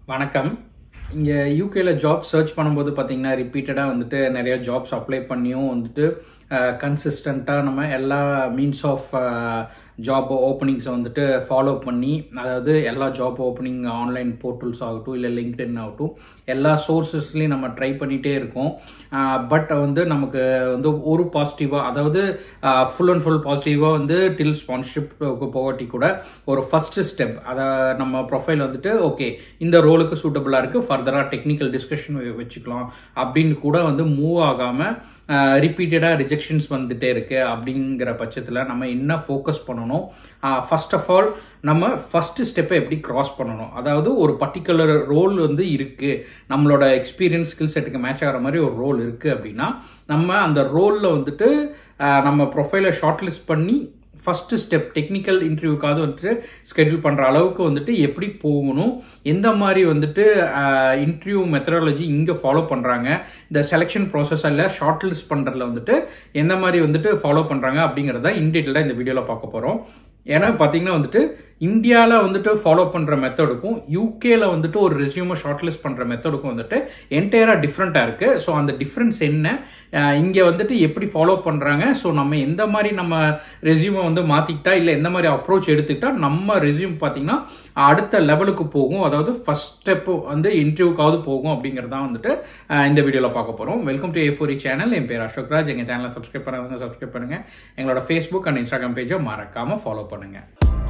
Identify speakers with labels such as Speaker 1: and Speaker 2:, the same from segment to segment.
Speaker 1: வணக்கம் இங்கே யூகேல ஜாப் சர்ச் பண்ணும்போது பார்த்தீங்கன்னா ரிப்பீட்டடாக வந்துட்டு நிறைய ஜாப்ஸ் அப்ளை பண்ணியும் வந்துட்டு கன்சிஸ்டண்ட்டாக நம்ம எல்லா மீன்ஸ் ஆஃப் ஜாப் ஓப்பனிங்ஸை வந்துட்டு ஃபாலோ பண்ணி அதாவது எல்லா ஜாப் ஓப்பனிங் ஆன்லைன் போர்ட்டல்ஸ் ஆகட்டும் இல்லை லிங்க்டின் ஆகட்டும் எல்லா சோர்சஸ்லேயும் நம்ம ட்ரை பண்ணிகிட்டே இருக்கோம் பட் வந்து நமக்கு வந்து ஒரு பாசிட்டிவாக அதாவது ஃபுல் அண்ட் ஃபுல் பாசிட்டிவாக வந்து டில் ஸ்பான்சர்ஷிப்க்கு போகாட்டி கூட ஒரு ஃபர்ஸ்ட் ஸ்டெப் அதை நம்ம ப்ரொஃபைல் வந்துட்டு ஓகே இந்த ரோலுக்கு சூட்டபுளாக இருக்குது ஃபர்தராக டெக்னிக்கல் டிஸ்கஷன் வச்சுக்கலாம் அப்படின்னு கூட வந்து மூவ் ஆகாமல் ரிப்பீட்டடாக ரிஜெக்ஷன்ஸ் வந்துட்டே இருக்கு அப்படிங்கிற பட்சத்தில் நம்ம என்ன ஃபோக்கஸ் பண்ணணும் ஃபர்ஸ்ட் ஆஃப் ஆல் நம்ம ஃபர்ஸ்ட் ஸ்டெப்பை எப்படி கிராஸ் பண்ணணும் அதாவது ஒரு பர்டிகுலர் ரோல் வந்து இருக்கு நம்மளோட எக்ஸ்பீரியன்ஸ் ஸ்கில் செட்டுக்கு மேட்ச் ஆகிற மாதிரி ஒரு ரோல் இருக்கு அப்படின்னா நம்ம அந்த ரோலில் வந்துட்டு நம்ம ப்ரொஃபைலை ஷார்ட் லிஸ்ட் பண்ணி ஃபஸ்ட்டு ஸ்டெப் டெக்னிக்கல் இன்டர்வியூக்காவது வந்துட்டு ஸ்கெடியூல் பண்ணுற அளவுக்கு வந்துட்டு எப்படி போகணும் எந்த மாதிரி வந்துட்டு இன்டர்வியூ மெத்தடாலஜி இங்கே ஃபாலோ பண்ணுறாங்க இந்த செலெக்ஷன் ப்ராசஸ் அல்ல ஷார்ட் லிஸ்ட் பண்ணுறதுல வந்துட்டு எந்த மாதிரி வந்துட்டு ஃபாலோ பண்ணுறாங்க அப்படிங்கிறத இன்டீட்டெயிலாக இந்த வீடியோவில் பார்க்க போகிறோம் ஏன்னா பார்த்தீங்கன்னா வந்துட்டு இந்தியாவில் வந்துட்டு ஃபாலோ பண்ணுற மெத்தடுக்கும் யூகேல வந்துட்டு ஒரு ரெசியூமை ஷார்ட் லிஸ்ட் பண்ணுற மெத்தடுக்கும் வந்துட்டு என்டையராக டிஃப்ரெண்ட்டாக இருக்குது ஸோ அந்த டிஃப்ரென்ஸ் என்ன இங்கே வந்துட்டு எப்படி ஃபாலோ பண்ணுறாங்க ஸோ நம்ம எந்த மாதிரி நம்ம ரெசியூமை வந்து மாற்றிக்கிட்டா இல்லை எந்த மாதிரி அப்ரோச் எடுத்துக்கிட்டா நம்ம ரெசியூம் பார்த்தீங்கன்னா அடுத்த லெவலுக்கு போகும் அதாவது ஃபஸ்ட் ஸ்டெப்பு வந்து இன்டர்வியூக்காவது போகும் அப்படிங்கிறதான் வந்துட்டு இந்த வீடியோவில் பார்க்க போகிறோம் வெல்கம் டு ஏ ஃபோரி சேனல் என் பேர் அசோக் ராஜ் எங்கள் சேனலை சப்ஸ்கிரைப் பண்ணாதவங்க சப்ஸ்கிரைப் பண்ணுங்கள் எங்களோட ஃபேஸ்புக் அண்ட் இன்ஸ்டாகிராம் பேஜை மறக்காமல் ஃபாலோ பண்ணுங்கள்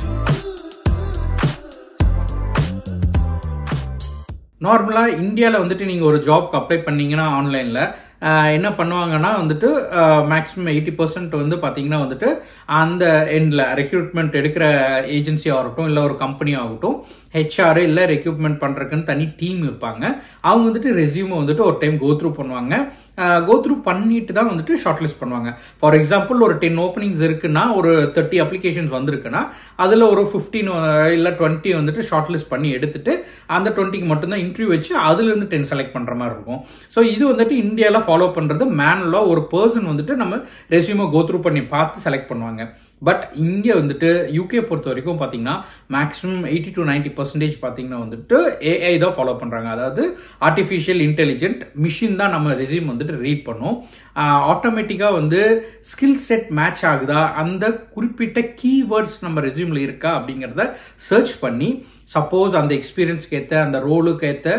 Speaker 1: நார்மலாக இந்தியாவில் வந்துட்டு நீங்கள் ஒரு ஜாப்க்கு அப்ளை பண்ணீங்கன்னா ஆன்லைனில் என்ன பண்ணுவாங்கன்னா வந்துட்டு மேக்ஸிமம் எயிட்டி பர்சன்ட் வந்து பார்த்தீங்கன்னா வந்துட்டு அந்த எண்டில் ரெக்ரூட்மெண்ட் எடுக்கிற ஏஜென்சி ஆகட்டும் இல்லை ஒரு கம்பெனி ஆகட்டும் ஹெச்ஆர் இல்லை ரெக்ரூட்மெண்ட் பண்ணுறதுக்குன்னு தனி டீம் இருப்பாங்க அவங்க வந்துட்டு ரெசியூமை வந்துட்டு ஒரு டைம் கோ த்ரூ பண்ணுவாங்க கோ த்ரூ பண்ணிட்டு தான் வந்துட்டு ஷார்ட் லிஸ்ட் பண்ணுவாங்க ஃபார் எக்ஸாம்பிள் ஒரு டென் ஓப்பனிங்ஸ் இருக்குன்னா ஒரு தேர்ட்டி அப்ளிகேஷன்ஸ் வந்திருக்குன்னா அதில் ஒரு ஃபிஃப்டீன் இல்லை டுவெண்ட்டி வந்துட்டு ஷார்ட் லிஸ்ட் பண்ணி எடுத்துட்டு அந்த டுவெண்ட்டிக்கு மட்டும்தான் இன்டர்வியூ வச்சு அதுலேருந்து டென் செலக்ட் பண்ணுற மாதிரி இருக்கும் ஸோ இது வந்துட்டு இந்தியாவில் ஃபாலோ பண்ணுறது மேனுவலாக ஒரு பர்சன் வந்துட்டு நம்ம ரெசியூமை கோ த்ரூ பண்ணி பார்த்து செலக்ட் பண்ணுவாங்க பட் இங்கே வந்துட்டு யூகே பொறுத்த வரைக்கும் பார்த்தீங்கன்னா maximum eighty to ninety percentage பார்த்தீங்கன்னா வந்துட்டு ஏஐ தான் ஃபாலோ பண்ணுறாங்க அதாவது ஆர்டிஃபிஷியல் இன்டெலிஜென்ட் மிஷின் தான் நம்ம ரெசியூம் வந்துட்டு ரீட் பண்ணும் ஆட்டோமேட்டிக்காக வந்து ஸ்கில் செட் மேட்ச் ஆகுதா அந்த குறிப்பிட்ட கீவேர்ட்ஸ் நம்ம ரெசியூமில் இருக்கா அப்படிங்கிறத சர்ச் பண்ணி சப்போஸ் அந்த எக்ஸ்பீரியன்ஸ்க்கு ஏற்ற அந்த ரோலுக்கு ஏற்ற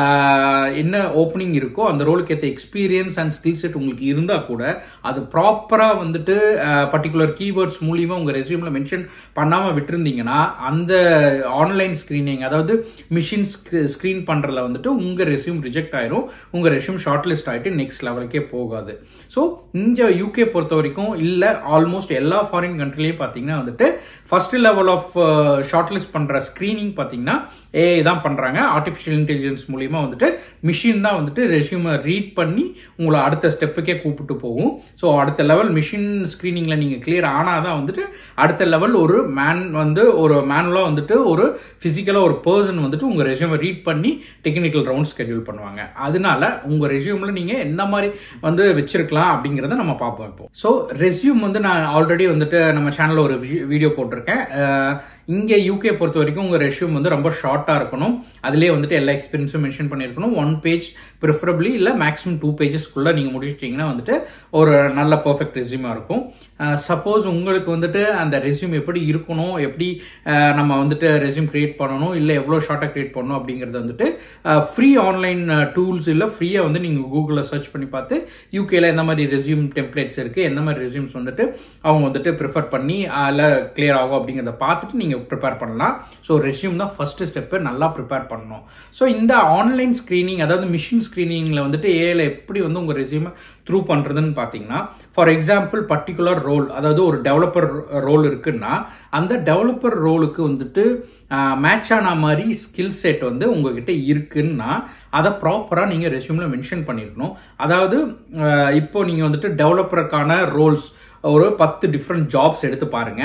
Speaker 1: என்ன ஓப்பனிங் இருக்கோ அந்த ரோலுக்கு ஏற்ற எக்ஸ்பீரியன்ஸ் அண்ட் ஸ்கில் செட் உங்களுக்கு இருந்தால் கூட அது ப்ராப்பராக வந்துட்டு பர்டிகுலர் கீவேர்ட்ஸ் மூலியமாக உங்கள் ரெசியூமில் மென்ஷன் பண்ணாமல் விட்டுருந்தீங்கன்னா அந்த ஆன்லைன் ஸ்க்ரீனிங் அதாவது மிஷின் ஸ்க்ரீன் பண்ணுறதுல வந்துட்டு உங்கள் ரெசியூம் ரிஜெக்ட் ஆயிரும் உங்கள் ரெசியூம் ஷார்ட் லிஸ்ட் ஆகிட்டு நெக்ஸ்ட் லெவலுக்கே போகாது ஸோ இங்கே யூகே பொறுத்த வரைக்கும் இல்லை ஆல்மோஸ்ட் எல்லா ஃபாரின் கண்ட்ரிலையும் பார்த்தீங்கன்னா வந்துட்டு first level of shortlist பண்ணுற ஸ்க்ரீனிங் பார்த்தீங்கன்னா ஏஐ தான் பண்ணுறாங்க ஆர்டிஃபிஷியல் இன்டெலிஜென்ஸ் மூலியமாக வந்துட்டு மிஷின் தான் வந்துட்டு ரெசியூமை ரீட் பண்ணி உங்களை அடுத்த ஸ்டெப்புக்கே கூப்பிட்டு போகும் ஸோ அடுத்த லெவல் மிஷின் ஸ்க்ரீனிங்கில் நீங்கள் கிளியர் ஆனால் தான் வந்துட்டு அடுத்த லெவல் ஒரு மேன் வந்து ஒரு மேனுவலாக வந்துட்டு ஒரு ஃபிசிக்கலாக ஒரு பர்சன் வந்துட்டு உங்கள் ரெசியூமை ரீட் பண்ணி டெக்னிக்கல் ரவுண்ட் ஸ்கெடியூல் பண்ணுவாங்க அதனால உங்கள் ரெசியூமில் நீங்கள் எந்த மாதிரி வந்து வச்சிருக்கலாம் அப்படிங்கிறத நம்ம பார்ப்போம் இப்போ ஸோ ரெசியூம் வந்து நான் ஆல்ரெடி வந்துட்டு நம்ம சேனலில் ஒரு வீடியோ போட்டிருக்கேன் இங்கே யூகே பொறுத்த வரைக்கும் உங்கள் ரெஷ்யூம் வந்து ரொம்ப ஷார்ட்டாக இருக்கணும் அதிலே வந்துட்டு எல்லா எக்ஸ்பீரியன்ஸும் மென்ஷன் பண்ணியிருக்கணும் ஒன் பேஜ் ப்ரிஃபரபிளி இல்லை மேக்ஸிமம் டூ பேஜஸ்க்குள்ளே நீங்கள் முடிச்சிட்டிங்கன்னா வந்துட்டு ஒரு நல்ல பர்ஃபெக்ட் ரெசியூமாக இருக்கும் சப்போஸ் உங்களுக்கு வந்துட்டு அந்த ரெசியூம் எப்படி இருக்கணும் எப்படி நம்ம வந்துட்டு ரெசியூம் கிரியேட் பண்ணணும் இல்லை எவ்வளோ ஷார்ட்டாக கிரியேட் பண்ணணும் அப்படிங்கிறது வந்துட்டு ஃப்ரீ ஆன்லைன் டூல்ஸ் இல்லை ஃப்ரீயாக வந்து நீங்கள் கூகுளில் சர்ச் பண்ணி பார்த்து யூகேல எந்த மாதிரி ரெசியூம் டெம்ப்ளேட்ஸ் இருக்குது எந்த மாதிரி ரெசியூம்ஸ் வந்துட்டு அவங்க வந்துட்டு ப்ரிஃபர் பண்ணி அதில் கிளியர் ஆகும் அப்படிங்கிறத பார்த்துட்டு நீங்கள் ப்ரிப்பேர் பண்ணலாம் ஸோ ரெசியூம் தான் ஃபர்ஸ்ட் ஸ்டெப்பு நல்லா ப்ரிப்பேர் பண்ணணும் ஸோ இந்த ஆன்லைன் ஸ்க்ரீனிங் அதாவது மிஷின் ஸ்க்ரீனிங்கில் வந்துட்டு ஏஐல எப்படி வந்து உங்கள் ரெசியூமை த்ரூ பண்ணுறதுன்னு பார்த்தீங்கன்னா ஃபார் எக்ஸாம்பிள் பர்டிகுலர் ரோல் அதாவது ஒரு டெவலப்பர் ரோல் இருக்குன்னா அந்த டெவலப்பர் ரோலுக்கு வந்துட்டு மேட்ச் ஆன மாதிரி ஸ்கில் செட் வந்து உங்ககிட்ட இருக்குன்னா அதை ப்ராப்பராக நீங்கள் ரெசியூமில் மென்ஷன் பண்ணியிருக்கணும் அதாவது இப்போ நீங்கள் வந்துட்டு டெவலப்பருக்கான ரோல்ஸ் ஒரு பத்து டிஃப்ரெண்ட் ஜாப்ஸ் எடுத்து பாருங்க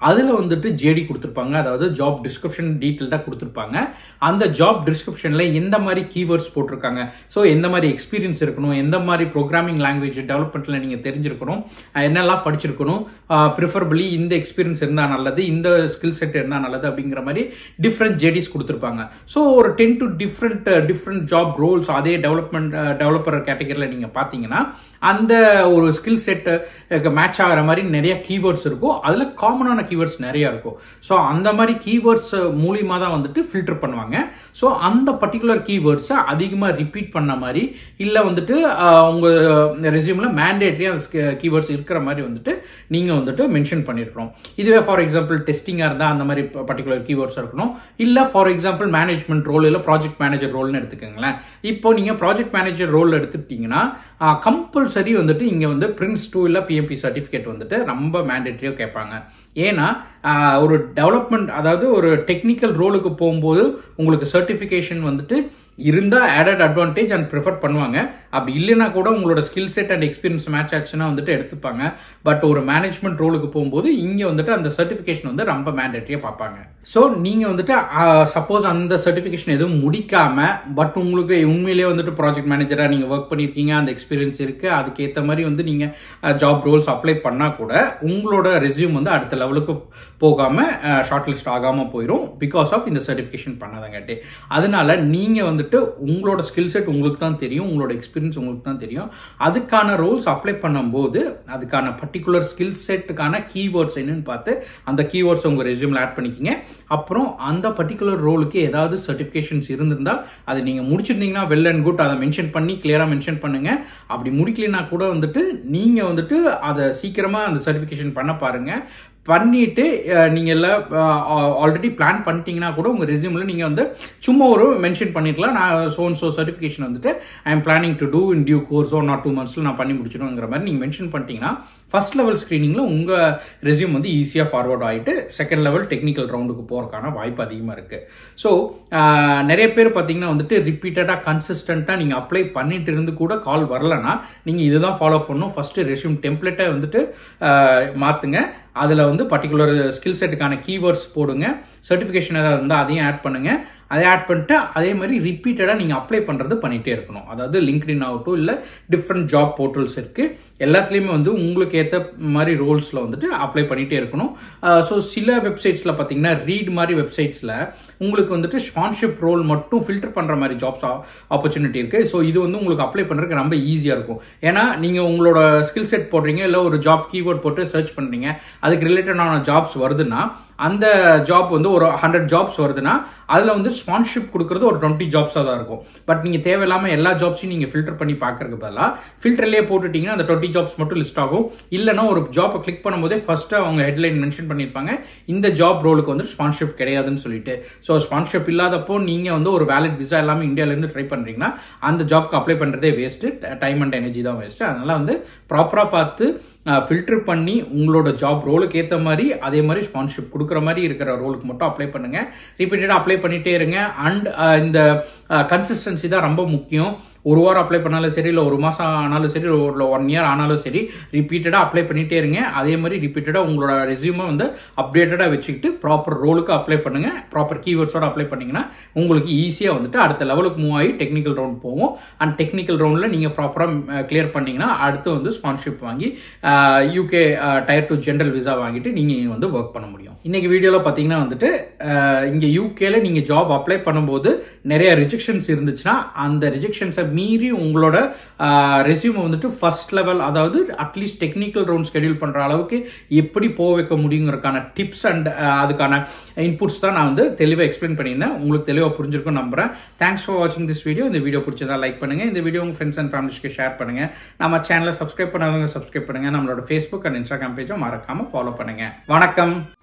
Speaker 1: அதில் வந்துட்டு ஜேடி கொடுத்துருப்பாங்க அதாவது ஜாப் டிஸ்கிரிப்ஷன் டீட்டெயில்டாக கொடுத்துருப்பாங்க அந்த ஜாப் டிஸ்கிரிப்ஷனில் எந்த மாதிரி கீவேர்ட்ஸ் போட்டிருக்காங்க ஸோ எந்த மாதிரி எக்ஸ்பீரியன்ஸ் இருக்கணும் எந்த மாதிரி ப்ரோக்ராமிங் லாங்குவேஜ் டெவலப்மெண்ட்டில் நீங்கள் தெரிஞ்சிருக்கணும் அஹ் என்னெல்லாம் படிச்சிருக்கணும் ப்ரிஃபரபிளி இந்த எக்ஸ்பீரியன்ஸ் இருந்தால் நல்லது இந்த ஸ்கில் செட் இருந்தால் நல்லது அப்படிங்கிற மாதிரி டிஃப்ரெண்ட் ஜேடிஸ் கொடுத்துருப்பாங்க ஸோ ஒரு ten to different different job roles அதே டெவலப்மெண்ட் டெவலப்பர் கேட்டகரியில் நீங்கள் பார்த்தீங்கன்னா அந்த ஒரு ஸ்கில் செட்டு மேட்ச் ஆகிற மாதிரி நிறைய கீவேர்ட்ஸ் இருக்கும் அதில் காமனான கீவேர்ட்ஸ் நிறைய இருக்கும் ஸோ அந்த மாதிரி கீவேர்ட்ஸ் மூலியமாக தான் வந்துட்டு ஃபில்டர் பண்ணுவாங்க ஸோ அந்த பர்டிகுலர் கீவேர்ட்ஸை அதிகமாக ரிப்பீட் பண்ண மாதிரி இல்லை வந்துட்டு ஆஹ், உங்க ரெசியூமில் மேண்டேட்ரி அந்த கீவேர்ட்ஸ் இருக்கிற மாதிரி வந்துட்டு நீங்கள் வந்துட்டு மென்ஷன் பண்ணியிருக்கணும் இதுவே ஃபார் எக்ஸாம்பிள் டெஸ்டிங்காக இருந்தால் அந்த மாதிரி பர்டிகுலர் கீவேர்ட்ஸ் இருக்கணும் இல்லை ஃபார் எக்ஸாம்பிள் மேனேஜ்மெண்ட் ரோல் இல்லை ப்ராஜெக்ட் மேனேஜர் ரோல்னு எடுத்துக்கோங்களேன் இப்போ நீங்கள் ப்ராஜெக்ட் மேனேஜர் ரோல் எடுத்துக்கிட்டிங்கன்னா கம்பல்சரி வந்துட்டு இங்கே வந்து பிரின்ஸ் டூ இல்லை பிஎம்பி சர்டிஃபிகேட் வந்துட்டு ரொம்ப மேண்டேட்ரியாக கேட்பாங்க ஏன்னா ஆஹ், ஒரு டெவலப்மெண்ட் அதாவது ஒரு டெக்னிக்கல் ரோலுக்கு போகும்போது உங்களுக்கு சர்டிஃபிகேஷன் வந்துட்டு இருந்தால் ஆடட் அட்வான்டேஜ் அண்ட் ப்ரிஃபர் பண்ணுவாங்க அப்படி இல்லைன்னா கூட உங்களோட skill set and experience match ஆச்சுன்னா வந்துட்டு எடுத்துப்பாங்க பட் ஒரு மேனேஜ்மெண்ட் ரோலுக்கு போகும்போது இங்கே வந்துட்டு அந்த சர்டிஃபிகேஷன் வந்து ரொம்ப மேண்டேட்டரியாக பார்ப்பாங்க ஸோ நீங்கள் வந்துட்டு சப்போஸ் அந்த சர்டிஃபிகேஷன் எதுவும் முடிக்காம பட் உங்களுக்கு உண்மையிலேயே வந்துட்டு ப்ராஜெக்ட் மேனேஜராக நீங்கள் ஒர்க் பண்ணியிருக்கீங்க அந்த எக்ஸ்பீரியன்ஸ் இருக்குது அதுக்கேற்ற மாதிரி வந்து நீங்கள் ஜாப் ரோல்ஸ் அப்ளை பண்ணால் கூட உங்களோட ரெஸ்யூம் வந்து அடுத்த லெவலுக்கு போகாமல் ஷார்ட் லிஸ்ட் ஆகாமல் போயிடும் பிகாஸ் ஆஃப் இந்த சர்டிஃபிகேஷன் பண்ணாதங்காட்டி அதனால நீங்கள் வந்துட்டு உங்களோட ஸ்கில் செட் உங்களுக்கு தான் தெரியும் உங்களோட எக்ஸ்பீரியன்ஸ் உங்களுக்கு தான் தெரியும் அதுக்கான ரோல்ஸ் அப்ளை பண்ணும்போது அதுக்கான பர்டிகுலர் ஸ்கில் செட்டுக்கான கீவேர்ட்ஸ் என்னன்னு பார்த்து அந்த கீவேர்ட்ஸ் உங்கள் ரெஸ்யூமில் ஆட் பண்ணிக்கிங்க அப்புறம் அந்த பர்டிகுலர் ரோலுக்கு ஏதாவது சர்டிஃபிகேஷன்ஸ் இருந்திருந்தால் அதை நீங்கள் முடிச்சிருந்தீங்கன்னா வெல் அண்ட் குட் அதை மென்ஷன் பண்ணி கிளியராக மென்ஷன் பண்ணுங்க அப்படி முடிக்கலைன்னா கூட வந்துட்டு நீங்கள் வந்துட்டு அதை சீக்கிரமாக அந்த சர்டிஃபிகேஷன் பண்ண பாருங்க பண்ணிட்டு அஹ், நீங்க எல்லாம் ஆல்ரெடி பிளான் பண்ணிட்டீங்கன்னா கூட உங்க ரெஸ்யூம்ல நீங்க வந்து சும்மா ஒரு மென்ஷன் பண்ணிருக்கலாம் நான் சோன் சோ சர்டிஃபிகேஷன் வந்துட்டு I am planning to do in due course or not two மந்த்ஸ்ல நான் பண்ணி முடிச்சிடுங்கிற மாதிரி நீங்க மென்ஷன் பண்ணிட்டீங்கன்னா ஃபர்ஸ்ட் லெவல் ஸ்க்ரீனிங்ல உங்க ரெஸ்யூம் வந்து ஈஸியாக ஃபார்வர்ட் ஆகிட்டு செகண்ட் லெவல் டெக்னிக்கல் ரவுண்டுக்கு போறதுக்கான வாய்ப்பு அதிகமாக இருக்கு ஸோ நிறைய பேர் பார்த்தீங்கன்னா வந்துட்டு ரிப்பீட்டடாக கன்சிஸ்டண்ட்டாக நீங்கள் அப்ளை பண்ணிட்டு இருந்து கூட கால் வரலன்னா நீங்கள் இதுதான் ஃபாலோ பண்ணணும் ஃபர்ஸ்ட் ரெஸ்யூம் டெம்ப்ளேட்டை வந்துட்டு ஆஹ், மாத்துங்க அதில் வந்து பர்டிகுலர் ஸ்கில் செட்டுக்கான கீவேர்ட்ஸ் போடுங்க சர்டிஃபிகேஷன் ஏதாவது இருந்தால் அதையும் ஆட் பண்ணுங்க அதை ஆட் பண்ணிட்டு அதே மாதிரி ரிப்பீட்டடாக நீங்கள் அப்ளை பண்ணுறது பண்ணிகிட்டே இருக்கணும் அதாவது லிங்க்டின் ஆகட்டும் இல்லை டிஃப்ரெண்ட் ஜாப் போர்ட்டல்ஸ் இருக்குது எல்லாத்துலேயுமே வந்து உங்களுக்கு ஏற்ற மாதிரி ரோல்ஸில் வந்துட்டு அப்ளை பண்ணிகிட்டே இருக்கணும் ஸோ சில வெப்சைட்ஸில் பார்த்தீங்கன்னா ரீட் மாதிரி வெப்சைட்ஸில் உங்களுக்கு வந்துட்டு ஸ்பான்ஷிப் ரோல் மட்டும் ஃபில்டர் பண்ணுற மாதிரி ஜாப்ஸ் ஆப்பர்ச்சுனிட்டி இருக்குது ஸோ இது வந்து உங்களுக்கு அப்ளை பண்ணுறதுக்கு ரொம்ப ஈஸியாக இருக்கும் ஏன்னா நீங்கள் உங்களோட ஸ்கில் செட் போடுறீங்க இல்லை ஒரு ஜாப் கீவேர்ட் போட்டு சர்ச் பண்ணுறீங்க அதுக்கு ரிலேட்டடான ஜாப்ஸ் வருதுன்னா அந்த ஜாப் வந்து ஒரு ஹண்ட்ரட் ஜாப்ஸ் வருதுன்னா அதில் வந்து ஸ்பான்ஷிப் கொடுக்குறது ஒரு டுவெண்ட்டி ஜாப்ஸாக தான் இருக்கும் பட் நீங்கள் தேவையில்லாமல் எல்லா ஜாப்ஸையும் நீங்கள் ஃபில்டர் பண்ணி பார்க்கறதுக்கு பதிலாக ஃபில்டர்லேயே போட்டுட்டீங்கன்னா அந்த டுவெண்ட்டி ஜாப்ஸ் மட்டும் லிஸ்ட் ஆகும் இல்லைன்னா ஒரு ஜாப்பை கிளிக் பண்ணும்போதே ஃபர்ஸ்ட்டு அவங்க ஹெட்லைன் மென்ஷன் பண்ணியிருப்பாங்க இந்த ஜாப் ரோலுக்கு வந்து ஸ்பான்ஷிப் கிடையாதுன்னு சொல்லிட்டு ஸோ ஸ்பான்ஷிப் இல்லாதப்போ நீங்கள் வந்து ஒரு வேலிட் விசா எல்லாமே இந்தியாவிலேருந்து ட்ரை பண்ணுறீங்கன்னா அந்த ஜாப்க்கு அப்ளை பண்ணுறதே வேஸ்ட்டு டைம் அண்ட் எனர்ஜி தான் வேஸ்ட்டு அதனால் வந்து ப்ராப்பராக பார்த்து ஃபில்டர் பண்ணி உங்களோட ஜாப் ரோலுக்கு ஏற்ற மாதிரி அதே மாதிரி ஸ்பான்ஷிப் கொடுக்குற மாதிரி இருக்கிற ரோலுக்கு மட்டும் அப்ளை பண்ணுங்க ரிப்பீட்டடாக அப்ளை பண்ணிட்டே இருங்க அண்ட் இந்த கன்சிஸ்டன்சி தான் ரொம்ப முக்கியம் ஒரு வாரம் அப்ளை பண்ணாலும் சரி இல்லை ஒரு மாதம் ஆனாலும் சரி ஒரு ஒன் இயர் ஆனாலும் சரி ரிப்பீட்டடாக அப்ளை பண்ணிட்டே இருங்க அதே மாதிரி ரிப்பீட்டடாக உங்களோட ரெஸ்யூமை வந்து அப்டேட்டடாக வச்சுக்கிட்டு ப்ராப்பர் ரோலுக்கு அப்ளை பண்ணுங்க ப்ராப்பர் கீவேர்ட்ஸோட அப்ளை பண்ணீங்கன்னா உங்களுக்கு ஈஸியாக வந்துட்டு அடுத்த லெவலுக்கு மூவ் ஆகி டெக்னிக்கல் ரவுண்ட் போகும் அண்ட் டெக்னிக்கல் ரவுண்டில் நீங்கள் ப்ராப்பராக கிளியர் பண்ணீங்கன்னா அடுத்து வந்து ஸ்பான்ஷிப் வாங்கி UK tier two general visa வாங்கிட்டு நீங்கள் வந்து ஒர்க் பண்ண முடியும் இன்னைக்கு வீடியோவில் பார்த்தீங்கன்னா வந்துட்டு இங்கே யூகேல நீங்கள் ஜாப் அப்ளை பண்ணும்போது நிறைய ரிஜெக்ஷன்ஸ் இருந்துச்சுன்னா அந்த ரிஜெக்ஷன்ஸை மீறி உங்களோட ரெஸ்யூமை வந்துட்டு ஃபர்ஸ்ட் லெவல் அதாவது அட்லீஸ்ட் டெக்னிக்கல் ரவுண்ட் ஸ்கெடியூல் பண்ணுற அளவுக்கு எப்படி போக வைக்க முடியுங்கிறதுக்கான டிப்ஸ் அண்ட் அதுக்கான இன்புட்ஸ் தான் நான் வந்து தெளிவாக எக்ஸ்பிளைன் பண்ணியிருந்தேன் உங்களுக்கு தெளிவாக புரிஞ்சிருக்கும் நம்புறேன் தேங்க்ஸ் ஃபார் வாட்சிங் திஸ் வீடியோ இந்த வீடியோ பிடிச்சதா லைக் பண்ணுங்க இந்த வீடியோ உங்கள் ஃப்ரெண்ட்ஸ் அண்ட் ஃபேமிலிஸ்க்கு ஷேர் பண்ணுங்க நம்ம சேனலை சப்ஸ்கிரைப் பண்ணாதவங்க சப்ஸ்கிரைப் பண்ணுங்க நம்மளோட ஃபேஸ்புக் அண்ட் இன்ஸ்டாகிராம் பேஜும் மறக்காம ஃபாலோ பண்ணுங்க வணக்கம்